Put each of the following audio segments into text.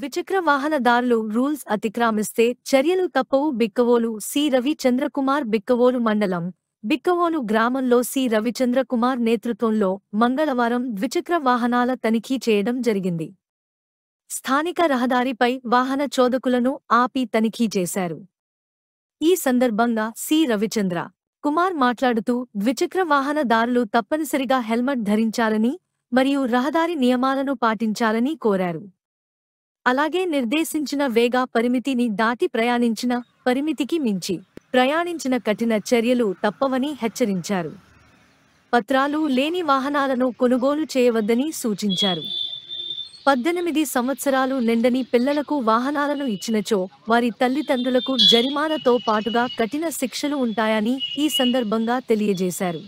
ద్విచక్ర వాహనదారులు రూల్స్ అతిక్రమిస్తే చర్యలు తప్పవు బిక్కవోలు సి రవి చంద్రకుమార్ బిక్కవోలు మండలం బిక్కవోలు గ్రామంలో సి రవిచంద్రకుమార్ నేతృత్వంలో మంగళవారం ద్విచక్ర వాహనాల తనిఖీ చేయడం జరిగింది స్థానిక రహదారిపై వాహన చోదకులను ఆపి తనిఖీ చేశారు ఈ సందర్భంగా సి రవిచంద్ర కుమార్ మాట్లాడుతూ ద్విచక్ర వాహనదారులు తప్పనిసరిగా హెల్మెట్ ధరించాలని మరియు రహదారి నియమాలను పాటించాలని కోరారు అలాగే నిర్దేశించిన వేగ పరిమితిని దాటి ప్రయాణించిన పరిమితికి మించి ప్రయాణించిన కఠిన చర్యలు తప్పవని హెచ్చరించారు పత్రాలు లేని వాహనాలను కొనుగోలు చేయవద్దని సూచించారు పద్దెనిమిది సంవత్సరాలు నిండని పిల్లలకు వాహనాలను ఇచ్చినచో వారి తల్లిదండ్రులకు జరిమానాతో పాటుగా కఠిన శిక్షలు ఉంటాయని ఈ సందర్భంగా తెలియజేశారు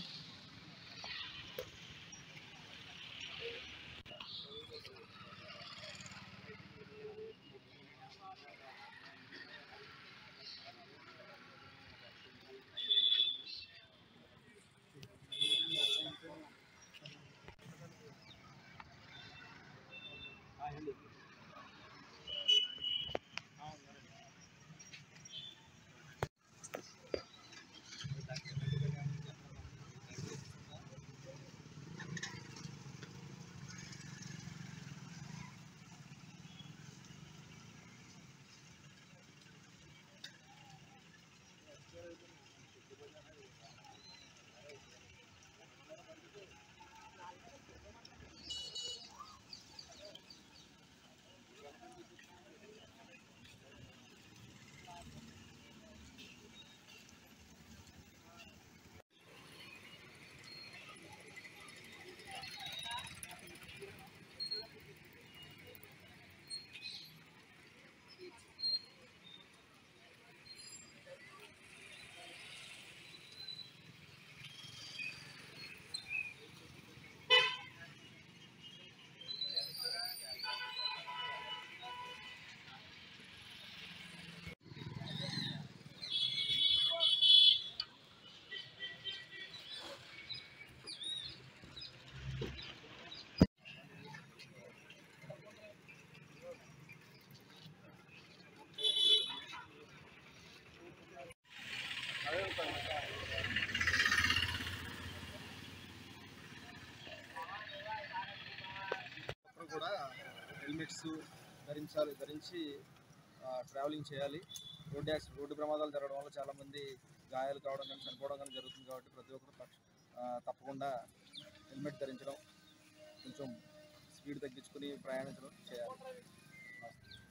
అందరూ కూడా హెల్మెట్స్ ధరించాలి ధరించి ఆ, ట్రావెలింగ్ చేయాలి రోడ్డు యాక్సిడెంట్ రోడ్డు ప్రమాదాలు జరగడం వల్ల చాలామంది గాయాలు కావడం కానీ చనిపోవడం కానీ జరుగుతుంది కాబట్టి ప్రతి ఒక్కరు తక్ష- ఆ, తప్పకుండా హెల్మెట్ ధరించడం కొంచెం స్పీడ్ తగ్గించుకుని ప్రయాణించడం చేయాలి